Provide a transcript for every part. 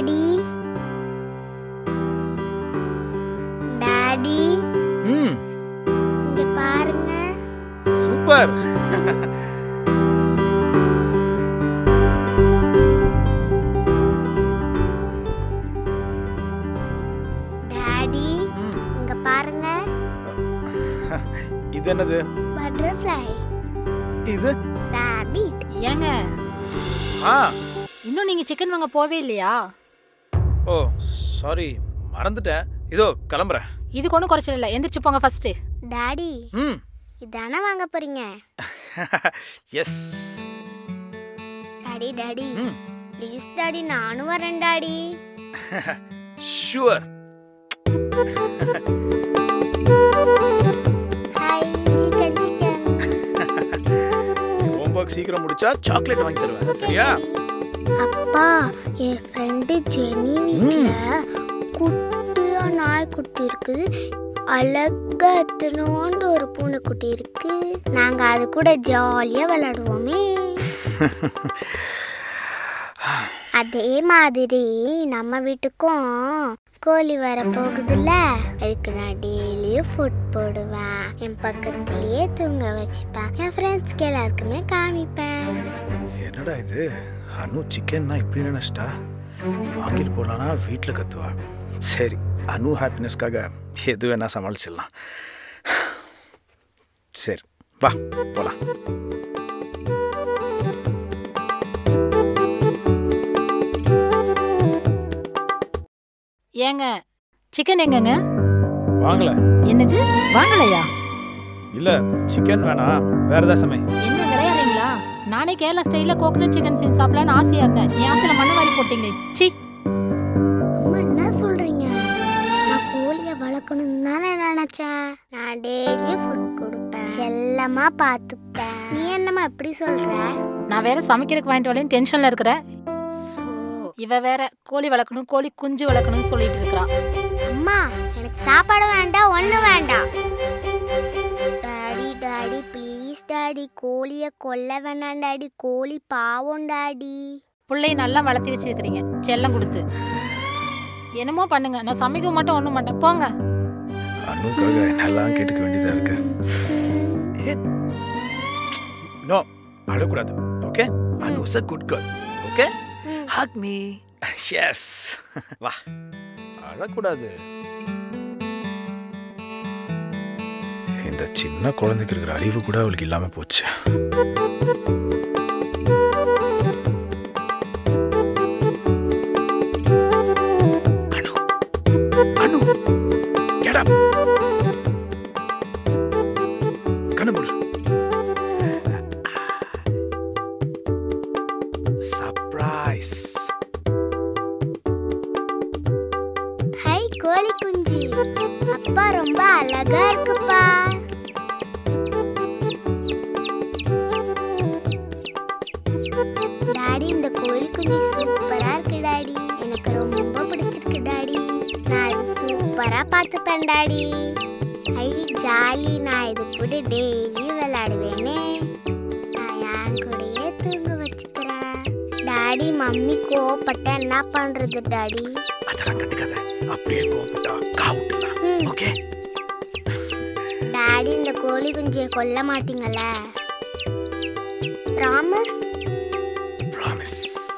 Daddy daddy ம் இங்க பாருங்க சூப்பர் டாடி ம், இங்க பாருங்க இது என்னது பட்டர்ஃப்ளை இது ராபிட் ஏங்க ஆ இன்னும் நீங்க சிக்கன் வாங்க போவே இல்லையா ஓ சாரி மறந்துட்டேன் இதோ கிளம்புறேன் இதுக்கு ஒன்றும் குறைச்சல் இல்லை எந்திரிச்சு போங்க ஃபர்ஸ்ட் டாடி ம் இதானே வாங்க போறீங்க எஸ் டாடி டாடி ம் ப்ளீஸ் டாடி நானும் வரேன் daddy sure hi chicken chicken homework சீக்கிரம் முடிச்சா சாக்லேட் வாங்கி தருவேன் சரியா அப்பா என் ஃப்ரெண்டு ஜெனி வீட்ல குட்டியா நாய்க்குட்டி இருக்குது அழகா எத்தனோண்டு ஒரு பூனைக்குட்டி இருக்கு நாங்க அது கூட ஜாலியா விளையாடுவோமே அதே மாதிரி நம்ம வீட்டுக்கும் கோழி வர போகுதுல்ல அதுக்கு நான் டெய்லியும் ஃபுட் போடுவேன் என் பக்கத்துலயே தூங்க வச்சுப்பேன் என் ஃப்ரெண்ட்ஸ்க்கு எல்லாருக்குமே காமிப்பேன் என்னடா இது அனு சிக்கன்னா இப்படி நினைச்சிட்டா வாங்கிட்டு போடலான்னா வீட்டில் கத்துவா சரி அனு ஹாப்பினஸ்க்காக எது வேணா சமாளிச்சிடலாம் சரி வா போலாம் ஏங்க சிக்கன் எங்கங்க வாங்கல என்னது வாங்கலையா இல்ல சிக்கன் வேணாம் வேற ஏதாவது சமை என்ன விளையாடுறீங்களா நானே கேரளா ஸ்டைல கோகனட் சிக்கன் செஞ்சு சாப்பிடலான்னு ஆசையா இருந்தேன் என் ஆசையில மண்ணு வாரி போட்டீங்களே சி அம்மா என்ன சொல்றீங்க நான் கோழியை வளர்க்கணும்னு தானே நினைச்சேன் நான் டெய்லியும் ஃபுட் கொடுப்பேன் செல்லமா பார்த்துப்பேன் நீ என்னம்மா எப்படி சொல்ற நான் வேற சமைக்கிறதுக்கு வாங்கிட்டு வரேன் டென்ஷன்ல இருக்கிறேன் ஸோ இவ வேற கோழி வளர்க்கணும் கோழி குஞ்சு வளர்க்கணும்னு சொல்லிட்டு இருக்கிறா அம்மா எனக்கு சாப்பாடு வேண்டாம் ஒண்ணு வேண்டாம் டாடி டாடி ப்ளீஸ் டாடி கோழியை கொல்ல வேணாம் டாடி கோழி பாவம் டாடி பிள்ளைய நல்லா வளர்த்தி வச்சிருக்கிறீங்க செல்லம் கொடுத்து என்னமோ பண்ணுங்க நான் சமைக்க மாட்டேன் ஒண்ணும் மாட்டேன் போங்க அனுக்காக என்னெல்லாம் கேட்டுக்க வேண்டியதா இருக்கு நோ அழக்கூடாது okay Anu is a good girl okay ம். ஹக் மீ எஸ் வா அழக்கூடாது இந்த சின்ன குழந்தைக்கு இருக்கிற அறிவு கூட அவளுக்கு இல்லாம போச்சு அனு அனு get up கண்ணு மூடு சர்ப்ரைஸ் ஹை கோழி குஞ்சு அப்பா ரொம்ப அழகா இருக்குப்பா டாடி இந்த கோழி குஞ்சு சூப்பரா இருக்கு டாடி எனக்கு ரொம்ப பிடிச்சிருக்கு டாடி நான் இது சூப்பரா பார்த்துப்பேன் டாடி ஐ ஜாலி நான் இது கூட டெய்லி விளையாடுவேனே நான் என் கூடயே தூங்க வச்சுக்கிறேன் டாடி மம்மி கோவப்பட்டா என்ன பண்றது டாடி அதெல்லாம் கண்டுக்காத அப்படியே கோபப்பட்டா காவுட்டுலாம் ம். ஓகே டாடி இந்த கோழி குஞ்சியை கொல்ல மாட்டீங்கல்ல ப்ராமிஸ் ப்ராமிஸ்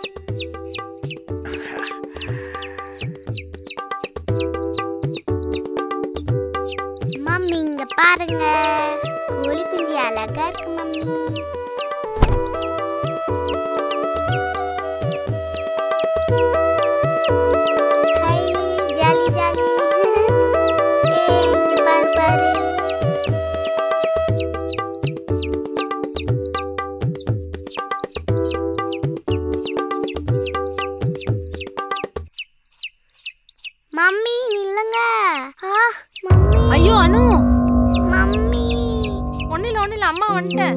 மம்மி இங்க பாருங்க கோழி குஞ்சு அழகா இருக்கு மம்மி ஹை ஜாலி ஜாலி ஏய் இங்க பாரு பாரு மம்மி நில்லுங்க ஆ மம்மி ஐயோ அனு மம்மி ஒன்னும் இல்ல ஒன்னும் இல்ல அம்மா வந்துட்டேன்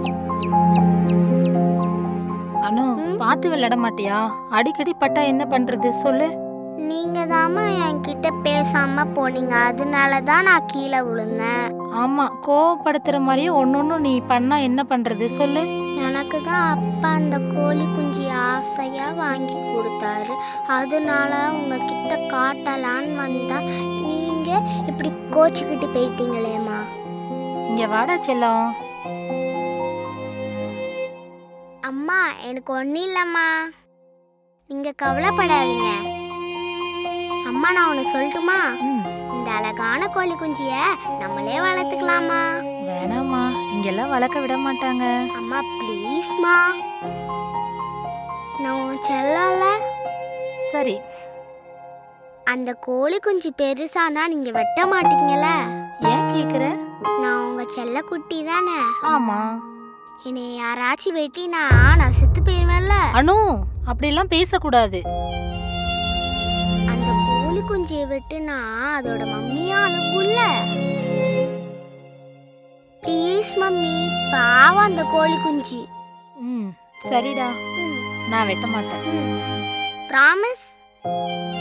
அனு ம்? பார்த்து விளையாட மாட்டியா அடிக்கடி பட்டா என்ன பண்றது சொல்லு நீங்க தாம்மா என்கிட்ட பேசாம போனீங்க அதனால தான் நான் கீழே விழுந்தேன் ஆமா கோவப்படுத்துற மாதிரியே ஒன்னொன்னு நீ பண்ணா என்ன பண்றது சொல்லு எனக்கு தான் அப்பா அந்த கோழி குஞ்சியை ஆசையா வாங்கி கொடுத்தாரு அதனால உங்ககிட்ட காட்டலான்னு வந்தா நீங்க இப்படி கோச்சிக்கிட்டு போயிட்டீங்களேம்மா இங்க வாடா செல்லம் அம்மா எனக்கு ஒன்றும் இல்லைம்மா நீங்க கவலைப்படாதீங்க அம்மா நான் ஒன்று சொல்லட்டுமா ம் இந்த அழகான கோழி குஞ்சிய நம்மளே வளர்த்துக்கலாமா வேணாம்மா இங்கெல்லாம் வளர்க்க விட மாட்டாங்க அம்மா ப்ளீஸ்மா நான் உன் செல்லம்ல சரி அந்த கோழி குஞ்சு பெருசானா நீங்க வெட்ட மாட்டீங்கல்ல ஏன் கேக்குற நான் உங்க செல்ல குட்டி தானே ஆமா என்னை யாராச்சும் வெட்டினா நான் செத்து போயிருவேன்ல அனு அப்படிலாம் பேசக்கூடாது அந்த கோழி குஞ்சியை வெட்டுனா அதோட மம்மியா அழுகுல்ல ப்ளீஸ் மம்மி பாவம் அந்த கோழி குஞ்சு ம் சரிடா நான் வெட்ட மாட்டேன் ப்ராமிஸ்